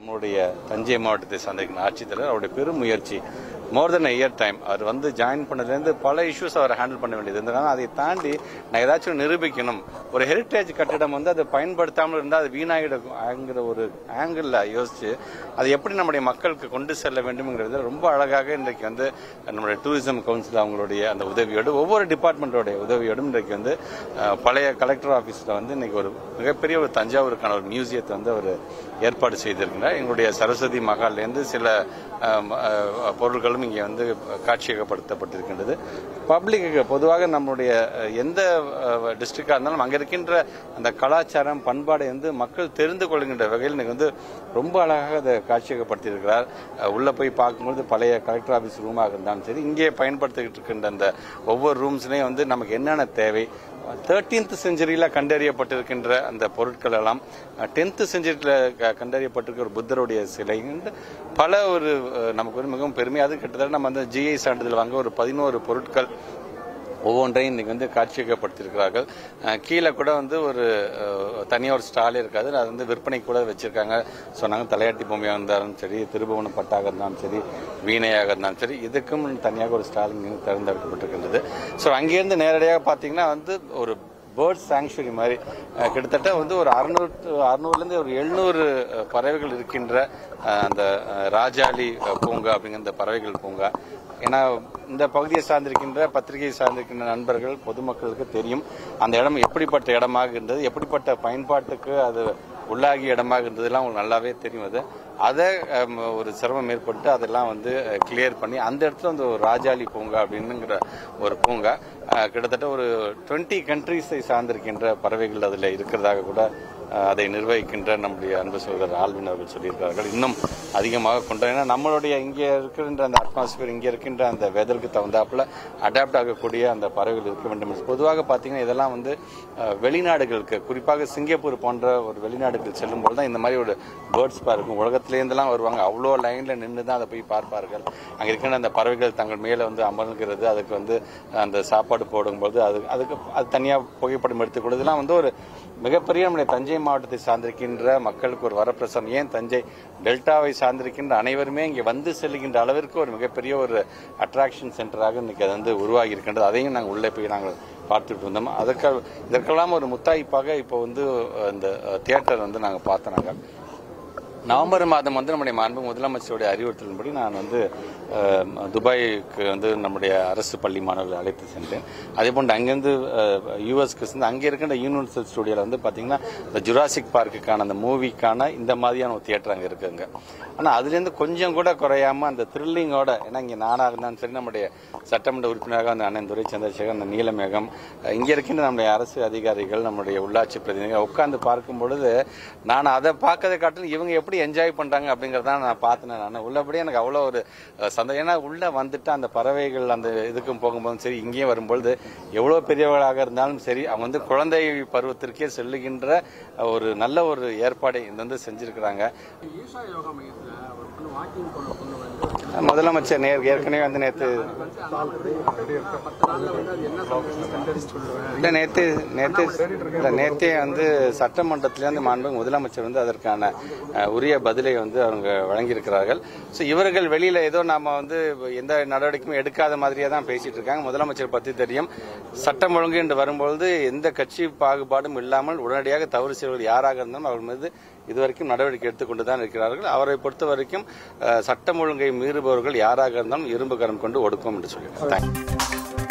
நம்முடைய தஞ்சை மாவட்டத்தை சார்ந்திருக்கிற ஆட்சித்தலைவர் அவருடைய பெரும் முயற்சி மோர் தென் இயர் டைம் அவர் வந்து ஜாயின் பண்ணதுலேருந்து பல இஷ்யூஸ் அவர் ஹேண்டில் பண்ண வேண்டியது இருந்ததுனால அதை தாண்டி நான் ஏதாச்சும் நிரூபிக்கணும் ஒரு ஹெரிட்டேஜ் கட்டிடம் வந்து அதை பயன்படுத்தாமல் இருந்தால் அது வீணாகிடுங்கிற ஒரு ஆங்கிளில் யோசிச்சு அதை எப்படி நம்முடைய மக்களுக்கு கொண்டு செல்ல வேண்டும்ங்கிறது ரொம்ப அழகாக இன்றைக்கு வந்து நம்முடைய டூரிசம் கவுன்சில் அவங்களுடைய அந்த உதவியோடு ஒவ்வொரு டிபார்ட்மெண்ட்டோடைய உதவியோடும் இன்றைக்கு வந்து அஹ், பழைய கலெக்டர் ஆஃபீஸில் வந்து இன்னைக்கு ஒரு மிகப்பெரிய ஒரு தஞ்சாவூருக்கான ஒரு மியூசியத்தை வந்து அவர் ஏற்பாடு செய்திருக்கிறார் எங்களுடைய சரஸ்வதி மகால்லேருந்து சில அஹ், அஹ், பொருட்களும் இங்கே வந்து காட்சியகப்படுத்தப்பட்டிருக்கின்றது பப்ளிக்கு பொதுவாக நம்முடைய அஹ், எந்த டிஸ்ட்ரிக்டாக இருந்தாலும் அங்கே இருக்கின்ற அந்த கலாச்சாரம் பண்பாடை வந்து மக்கள் தெரிந்து கொள்கின்ற வகையில் இன்னைக்கு வந்து ரொம்ப அழகாக அதை காட்சியகப்படுத்தியிருக்கிறார் அஹ், உள்ள போய் பார்க்கும்பொழுது பழைய கலெக்டர் ஆஃபீஸ் ரூமாக இருந்தாலும் சரி இங்கே பயன்படுத்திக்கிட்டு இருக்கின்ற அந்த ஒவ்வொரு ரூம்ஸ்லையும் வந்து நமக்கு என்னென்ன தேவை தேர்ட்டீன்த் செஞ்சுரியில் கண்டறியப்பட்டிருக்கின்ற அந்த பொருட்கள் எல்லாம் டென்த் செஞ்சுரியில் கண்டறியப்பட்டிருக்கிற ஒரு புத்தருடைய சிலை என்று பல ஒரு அஹ், நமக்கு வந்து மிகவும் பெருமை அது கிட்டத்தட்ட நம்ம அந்த ஜிஐ சான்றிதழ் வாங்க ஒரு பதினோரு பொருட்கள் ஒவ்வொன்றையும் இன்னைக்கு வந்து காட்சியகப்படுத்தியிருக்கிறார்கள் அஹ், கீழே கூட வந்து ஒரு அஹ், தனியாக ஒரு ஸ்டாலே இருக்காது அது வந்து விற்பனைக்கு கூட வச்சிருக்காங்க சொன்னாங்க தலையாட்டி பொம்மையாக இருந்தாலும் சரி திருபுவனம் பட்டாக இருந்தாலும் சரி வீணையாக இருந்தாலும் சரி இதுக்கும் தனியாக ஒரு ஸ்டால் இங்கே தேர்ந்தெடுக்கப்பட்டிருக்கின்றது ஸோ அங்கேருந்து நேரடியாக பார்த்தீங்கன்னா வந்து ஒரு பேர்ட் சாங்சுரி மாதிரி அஹ், கிட்டத்தட்ட வந்து ஒரு அறுநூறு அறுநூறுலேருந்து ஒரு எழுநூறு பறவைகள் இருக்கின்ற அஹ், அந்த அஹ், ராஜாளி அஹ், பூங்கா அப்படிங்கிற இந்த பறவைகள் பூங்கா ஏன்னா இந்த பகுதியை சார்ந்திருக்கின்ற பத்திரிகையை சார்ந்திருக்கின்ற நண்பர்கள் பொதுமக்களுக்கு தெரியும் அந்த இடம் எப்படிப்பட்ட இடமாக இருந்தது எப்படிப்பட்ட பயன்பாட்டுக்கு அது உள்ளாகிய இடமாக இருந்ததுலாம் உங்களுக்கு நல்லாவே தெரியும் அது அதை ஹம், ஒரு சிரமம் ஏற்பட்டு அதெல்லாம் வந்து கிளியர் பண்ணி அந்த இடத்துல வந்து ஒரு ராஜாளி பூங்கா அப்படின்னுங்கிற ஒரு பூங்கா அஹ், கிட்டத்தட்ட ஒரு டுவெண்ட்டி கண்ட்ரீஸை சார்ந்திருக்கின்ற பறவைகள் அதில் இருக்கிறதாக கூட அஹ், அதை நிர்வகிக்கின்ற நம்முடைய அன்பு சகோதரர் ஆல்வின் அவர்கள் சொல்லியிருக்கிறார்கள் இன்னும் அதிகமாக கொண்டு ஏன்னா நம்மளுடைய இங்கே இருக்கின்ற அந்த அட்மாஸ்பியர் இங்கே இருக்கின்ற அந்த வெதருக்கு தகுந்தாப்புல அடாப்ட் ஆகக்கூடிய அந்த பறவைகள் இருக்க வேண்டும் என்று பொதுவாக பார்த்தீங்கன்னா இதெல்லாம் வந்து அஹ், வெளிநாடுகளுக்கு குறிப்பாக சிங்கப்பூர் போன்ற ஒரு வெளிநாடுகள் செல்லும்போது தான் இந்த மாதிரி ஒரு பேர்ட்ஸ் பார்க்கும் உலகத்திலேருந்துலாம் வருவாங்க அவ்வளோ லைனில் நின்று தான் அதை போய் பார்ப்பார்கள் அங்கே இருக்கின்ற அந்த பறவைகள் தங்கள் மேலே வந்து அமர்கிறது அதுக்கு வந்து அந்த சாப்பாடு போடும்போது அது அதுக்கு அது தனியாக புகைப்படம் எடுத்துக்கொள்வது இதெல்லாம் வந்து ஒரு மிகப்பெரிய நம்முடைய தஞ்சை மாவட்டத்தை சார்ந்திருக்கின்ற மக்களுக்கு ஒரு வரப்பிரசாதம் ஏன் தஞ்சை டெல்டாவை சார்ந்திருக்கின்ற அனைவருமே இங்கே வந்து செல்லுகின்ற அளவிற்கு ஒரு மிகப்பெரிய ஒரு அட்ராக்ஷன் சென்டராக இன்னைக்கு அது வந்து உருவாகி இருக்கின்றது அதையும் நாங்கள் உள்ளே போய் நாங்கள் பார்த்துட்டு இருந்தோம் அதற்கு இதற்கெல்லாம் ஒரு முத்தாய்ப்பாக இப்போ வந்து இந்த தியேட்டர் வந்து நாங்கள் பார்த்தோம் நாங்கள் நவம்பர் மாதம் வந்து நம்முடைய மாண்பு முதலமைச்சருடைய அறிவுறுத்தலின்படி நான் வந்து அஹ், துபாய்க்கு வந்து நம்முடைய அரசு பள்ளி மாணவர்களை அழைத்து சென்றேன் அதே போன்று அங்கேருந்து யூஎஸ்க்கு சென்று அங்கே இருக்கின்ற யூனிவர்சல் ஸ்டுடியோவில் வந்து பார்த்தீங்கன்னா இந்த ஜுராசிக் பார்க்குக்கான அந்த மூவிக்கான இந்த மாதிரியான ஒரு தியேட்டர் அங்கே இருக்குங்க ஆனால் அதுலேருந்து கொஞ்சம் கூட குறையாம அந்த த்ரில்லிங்கோட ஏன்னா இங்கே நானாக இருந்தாலும் சரி நம்முடைய சட்டமன்ற உறுப்பினராக அந்த அண்ணன் துரை சந்திரசேகர் அந்த நீலமேகம் அஹ், இங்கே இருக்கின்ற நம்முடைய அரசு அதிகாரிகள் நம்முடைய உள்ளாட்சி பிரதிநிதிகள் உட்கார்ந்து பார்க்கும் பொழுது நான் அதை பார்க்கறதை காட்டிலும் இவங்க எப்படி என்ஜாய் பண்றாங்க அப்படிங்கறத நான் பார்த்தேன் நான் உள்ளபடியே எனக்கு அவ்வளோ ஒரு அஹ், சந்தோஷம் ஏன்னா உள்ள வந்துட்டு அந்த பறவைகள் அந்த இதுக்கும் போகும்போதும் சரி இங்கேயும் வரும்பொழுது எவ்வளோ பெரியவர்களாக இருந்தாலும் சரி அவங்க வந்து குழந்தை பருவத்திற்கே செல்லுகின்ற ஒரு நல்ல ஒரு ஏற்பாடை இந்த வந்து செஞ்சிருக்கிறாங்க ஈஷா யோகா மையத்தில் ஒரு பொண்ணு வாக்கிங் போன பொண்ணு வந்து முதலமைச்சர் நேர் ஏற்கனவே வந்து நேற்று பத்து நாள்ல வந்து அது என்ன சொல்லுவேன் சொல்லுவேன் இல்ல நேத்து நேத்து இல்ல நேத்தே வந்து சட்டமன்றத்திலிருந்து மாண்பு முதலமைச்சர் வந்து அதற்கான அஹ், உரிய பதிலை வந்து அவங்க வழங்கியிருக்கிறார்கள் ஸோ இவர்கள் வெளியில ஏதோ நாம வந்து எந்த நடவடிக்கையும் எடுக்காத மாதிரியே தான் பேசிட்டு இருக்காங்க முதலமைச்சர் பத்தி தெரியும் சட்டம் ஒழுங்கு என்று வரும்பொழுது எந்த கட்சி பாகுபாடும் இல்லாமல் உடனடியாக தவறு செய்வர்கள் யாராக இருந்தாலும் அவர் மீது இதுவரைக்கும் நடவடிக்கை எடுத்துக்கொண்டு தான் இருக்கிறார்கள் அவரை பொறுத்த வரைக்கும் அஹ், சட்டம் ஒழுங்கை மீறுபவர்கள் யாராக இருந்தாலும் இரும்பு கரம் கொண்டு ஒடுக்கும் என்று சொல்லியிருக்காங்க